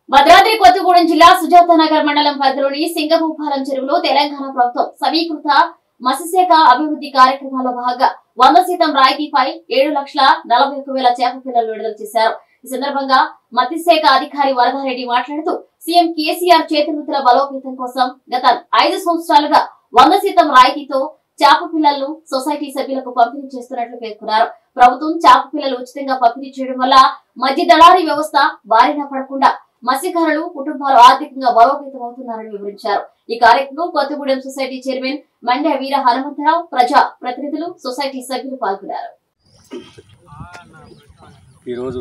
భద్రాద్రి కొత్తగూడెం జిల్లా సుజాతనగర్ మండలం పరిధిలోని సింగభూపాలం చెరువులో తెలంగాణ ప్రభుత్వం సమీకృత మత్స్యశాఖ అభివృద్ధి కార్యక్రమాల్లో భాగంగా వంద శాతం రాయితీపై ఏడు లక్షల నలభై ఒక్క వేల చేప పిల్లలు విడుదల చేశారు ఈ సందర్భంగా మత్స్యశాఖ అధికారి వరదారెడ్డి మాట్లాడుతూ సీఎం కేసీఆర్ చేతివృత్తుల బలోపేతం కోసం గత ఐదు సంవత్సరాలుగా వంద శాతం రాయితీతో చేప పిల్లలను సొసైటీ సభ్యులకు పంపిణీ చేస్తున్నట్లు పేర్కొన్నారు ప్రభుత్వం చేప పిల్లలు ఉచితంగా పంపిణీ చేయడం వల్ల మధ్య దళారీ వ్యవస్థ బారిన పడకుండా మత్స్యకారులు కుటుంబాలు ఆర్థికంగా బలోపేతం అవుతున్నారని వివరించారు ఈ కార్యక్రమంలో కొత్తగూడెం సొసైటీ చైర్మన్ మండ్య వీర హనుమంతరావు ప్రజా ప్రతినిధులు సొసైటీ సభ్యులు పాల్గొన్నారు ఈరోజు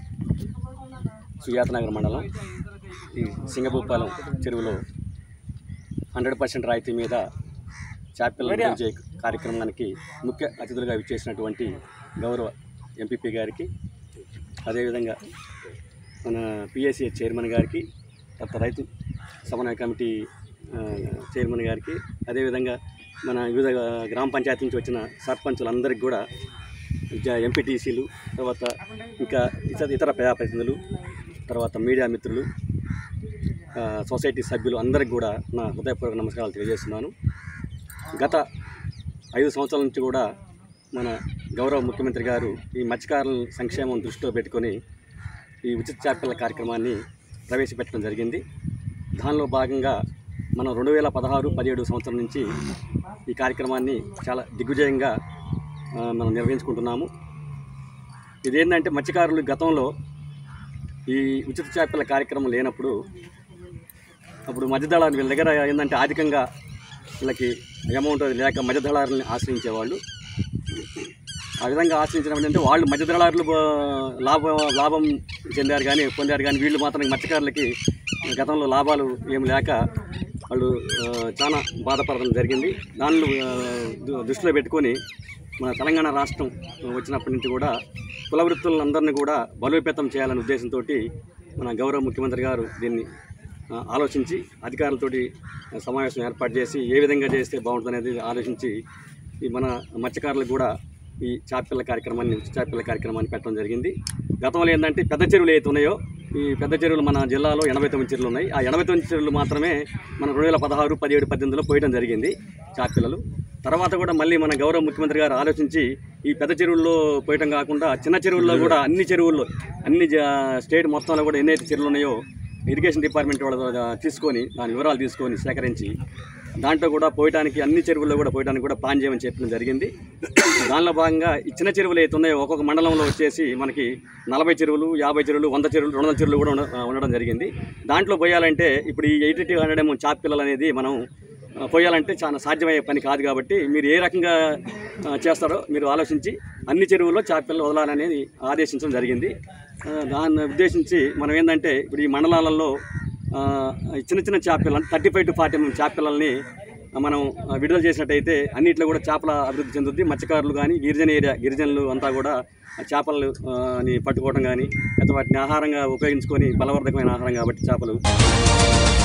సుజాతనగర్ మండలం ఈ సింగభూపాలెం చెరువులో హండ్రెడ్ పర్సెంట్ రాయితీ మీద చేపలు పెంచే కార్యక్రమానికి ముఖ్య అతిథులుగా విచ్చేసినటువంటి గౌరవ ఎంపీపీ గారికి అదేవిధంగా మన పిఎస్సి చైర్మన్ గారికి తర్వాత రైతు సమన్వయ కమిటీ ఆ, చైర్మన్ గారికి అదేవిధంగా మన వివిధ గ్రామ పంచాయతీ నుంచి వచ్చిన సర్పంచులందరికీ కూడా ఎంపీటీసీలు తర్వాత ఇంకా ఇతర ఇతర ప్రజాప్రతినిధులు తర్వాత మీడియా మిత్రులు ఆ, సొసైటీ సభ్యులు అందరికి కూడా నా హృదయపూర్వక నమస్కారాలు తెలియజేస్తున్నాను గత ఐదు సంవత్సరాల నుంచి కూడా మన గౌరవ ముఖ్యమంత్రి గారు ఈ మత్స్యకారుల సంక్షేమం దృష్టిలో పెట్టుకొని ఈ ఉచిత చేపల కార్యక్రమాన్ని ప్రవేశపెట్టడం జరిగింది దానిలో భాగంగా మనం రెండు వేల పదహారు పదిహేడు సంవత్సరం నుంచి ఈ కార్యక్రమాన్ని చాలా దిగ్విజయంగా ఆ, మనం నిర్వహించుకుంటున్నాము ఇదేంటంటే మత్స్యకారులు గతంలో ఈ ఉచిత చేపల కార్యక్రమం లేనప్పుడు అప్పుడు మధ్యదళారు వీళ్ళ దగ్గర ఏంటంటే అధికంగా వీళ్ళకి అమౌంట్ అది లేక మధ్యదళారులని ఆశ్రయించేవాళ్ళు ఆ విధంగా ఆశ్రయించడం ఏంటంటే వాళ్ళు మధ్యదళారులు ఆ, లాభం లాభం చెందారు కానీ పొందారు కానీ వీళ్ళు మాత్రం మత్స్యకారులకి గతంలో లాభాలు ఏం లేక వాళ్ళు ఆ, చాలా బాధపడడం జరిగింది దానిలో ఆ, దు- దృష్టిలో పెట్టుకొని మన తెలంగాణ రాష్ట్రం వచ్చినప్పటి నుంచి కూడా కుల వృత్తులందరినీ కూడా బలోపేతం చేయాలనే ఉద్దేశంతో మన గౌరవ ముఖ్యమంత్రి గారు దీన్ని ఆ, ఆలోచించి అధికారులతోటి సమావేశం ఏర్పాటు చేసి ఏ విధంగా చేస్తే బాగుంటుందనేది ఆలోచించి ఈ మన మత్స్యకారులకు కూడా ఈ చాపిల్ల కార్యక్రమాన్ని ఉచిత చాపిల్ల కార్యక్రమాన్ని పెట్టడం జరిగింది గతంలో ఏంటంటే పెద్ద చెరువులు ఏవైతే ఉన్నాయో ఈ పెద్ద చెరువులు మన జిల్లాలో ఎనభై తొమ్మిది చెరువులు ఉన్నాయి ఆ ఎనభై తొమ్మిది చెరువులు మాత్రమే మన రెండు వేల పదహారు పదిహేడు పద్దెనిమిదిలో పోయడం జరిగింది చాపిల్లలు తర్వాత కూడా మళ్ళీ మన గౌరవ ముఖ్యమంత్రి గారు ఆలోచించి ఈ పెద్ద చెరువుల్లో పోయటం కాకుండా చిన్న చెరువుల్లో కూడా అన్ని చెరువుల్లో అన్ని జా- స్టేట్ మొత్తంలో కూడా ఎన్నైతే చెరువులు ఉన్నాయో ఇరిగేషన్ డిపార్ట్మెంట్ వాళ్ళ ద్వారా తీసుకొని దాని వివరాలు తీసుకొని సేకరించి దాంట్లో కూడా పోయటానికి అన్ని చెరువుల్లో కూడా పోయడానికి కూడా ప్లాన్ చేయమని చెప్పడం జరిగింది దానిలో భాగంగా ఈ చిన్న చెరువులు అయితే ఉన్నాయో ఒక్కొక్క మండలంలో వచ్చేసి మనకి నలభై చెరువులు యాభై చెరువులు వంద చెరువులు రెండు వందల చెరువులు కూడా ఉండ- ఉండడం జరిగింది దాంట్లో పోయాలంటే ఇప్పుడు ఈ ఎయిటీ టూ హండ్రెడ్ ఎంఎం చాప్ పిల్లలు అనేది మనం ఆ, పోయాలంటే చాలా సాధ్యమయ్యే పని కాదు కాబట్టి మీరు ఏ రకంగా ఆ, చేస్తారో మీరు ఆలోచించి అన్ని చెరువుల్లో చేపలు వదలాలనేది ఆదేశించడం జరిగింది ఆ, దాన్ని ఉద్దేశించి మనం ఏంటంటే ఇప్పుడు ఈ మండలాలలో ఆ, ఈ చిన్న చిన్న చేపలు అంటే థర్టీ ఫైవ్ టు ఫార్టీ చేపలని మనం ఆ, విడుదల చేసినట్టయితే అన్నింటిలో కూడా చేపల అభివృద్ధి చెందుద్ది మత్స్యకారులు కానీ గిరిజన ఏరియా గిరిజనులు అంతా కూడా ఆ చేపలు ఆ, ని పట్టుకోవడం కానీ లేదా వాటిని ఆహారంగా ఉపయోగించుకొని బలవర్ధకమైన ఆహారం కాబట్టి చేపలు